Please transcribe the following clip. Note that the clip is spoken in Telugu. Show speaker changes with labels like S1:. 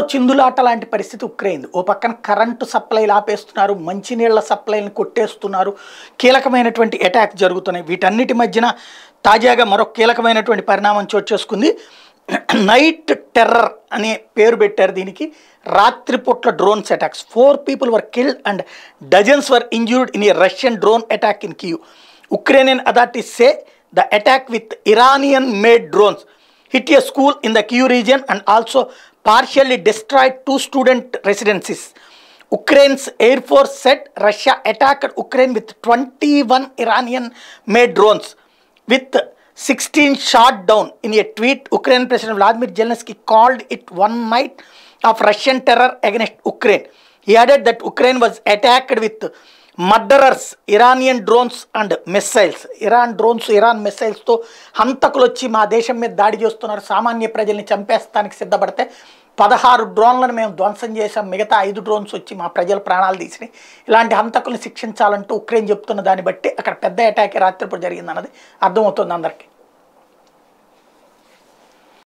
S1: చిందులాట లాంటి పరిస్థితి ఉక్రెయిన్ ఓ పక్కన కరెంటు సప్లైలు ఆపేస్తున్నారు మంచినీళ్ల సప్లైని కొట్టేస్తున్నారు కీలకమైనటువంటి అటాక్ జరుగుతున్నాయి వీటన్నిటి మధ్యన తాజాగా మరొక కీలకమైనటువంటి పరిణామం చోటు చేసుకుంది నైట్ టెర్రర్ అనే పేరు పెట్టారు దీనికి రాత్రిపూట్ల drones attacks four people were killed and dozens were injured in a Russian drone attack in Kyiv Ukrainian authorities say the attack with Iranian made drones hit a school in the Kyiv region and also partially destroyed two student residences. Ukraine's Air Force said Russia attacked Ukraine with 21 Iranian made drones, with 16 shot down. In a tweet, Ukraine President Vladimir Zelensky called it one night of Russian terror against Ukraine. He added that Ukraine was attacked with murderers Iranian drones and missiles Iran drones Iran మిస్సైల్స్తో హంతకులు వచ్చి మా దేశం మీద దాడి చేస్తున్నారు సామాన్య ప్రజల్ని చంపేస్తానికి సిద్ధపడితే పదహారు డ్రోన్లను మేము ధ్వంసం చేసాం మిగతా ఐదు డ్రోన్స్ వచ్చి మా ప్రజల ప్రాణాలు తీసినాయి ఇలాంటి హంతకుల్ని శిక్షించాలంటూ ఉక్రెయిన్ చెప్తున్న దాన్ని బట్టి అక్కడ పెద్ద అటాక్ రాత్రిపూట జరిగిందన్నది అర్థమవుతుంది అందరికీ